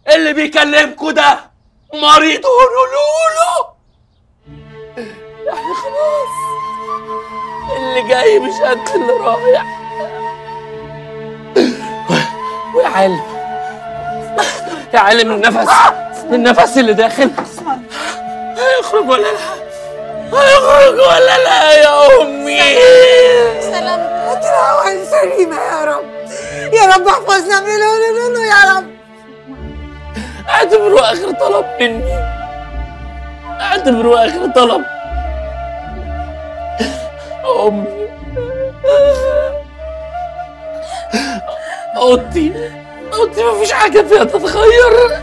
اللي بيكلمكوا ده مريض هونولولو يعني خلاص اللي جاي مش قد اللي رايح ويا عالم يا عالم النفس النفس اللي داخل هيخرج ولا لا هيخرج ولا لا يا امي سلامتك الأول سليمة يا رب يا رب احفظنا من الهونولولو يا رب اعتبره اخر طلب مني اعتبره اخر طلب امي اوضتي اوضتي مفيش حاجه فيها تتغير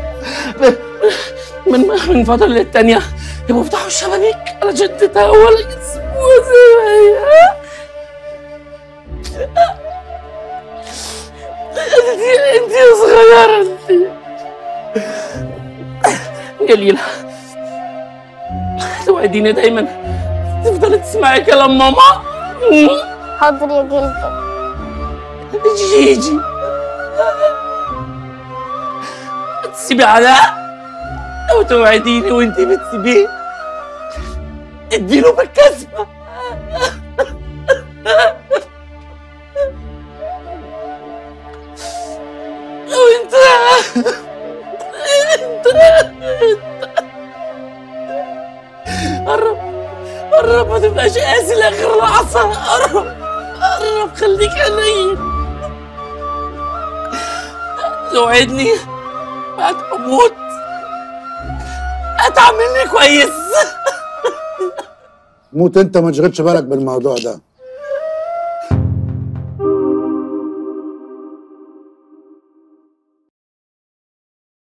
من من فتره للتانيه يبقوا يفتحوا الشبابيك علشان تتهوى الاسبوع زي ما هي انت انت يا صغيره انت جليلة توعديني دايما تفضلي تسمعي كلام ماما حاضر يا جلدة جيجي تسيبي علاء او توعديني وانتي بتسيبيه اديله بالكسبة وانت قرب قرب ما تبقاش قاسي لاخر لحظة قرب قرب خليك حنين توعدني بعد ما اموت هتعاملني كويس موت انت ما تشغلش بالك بالموضوع ده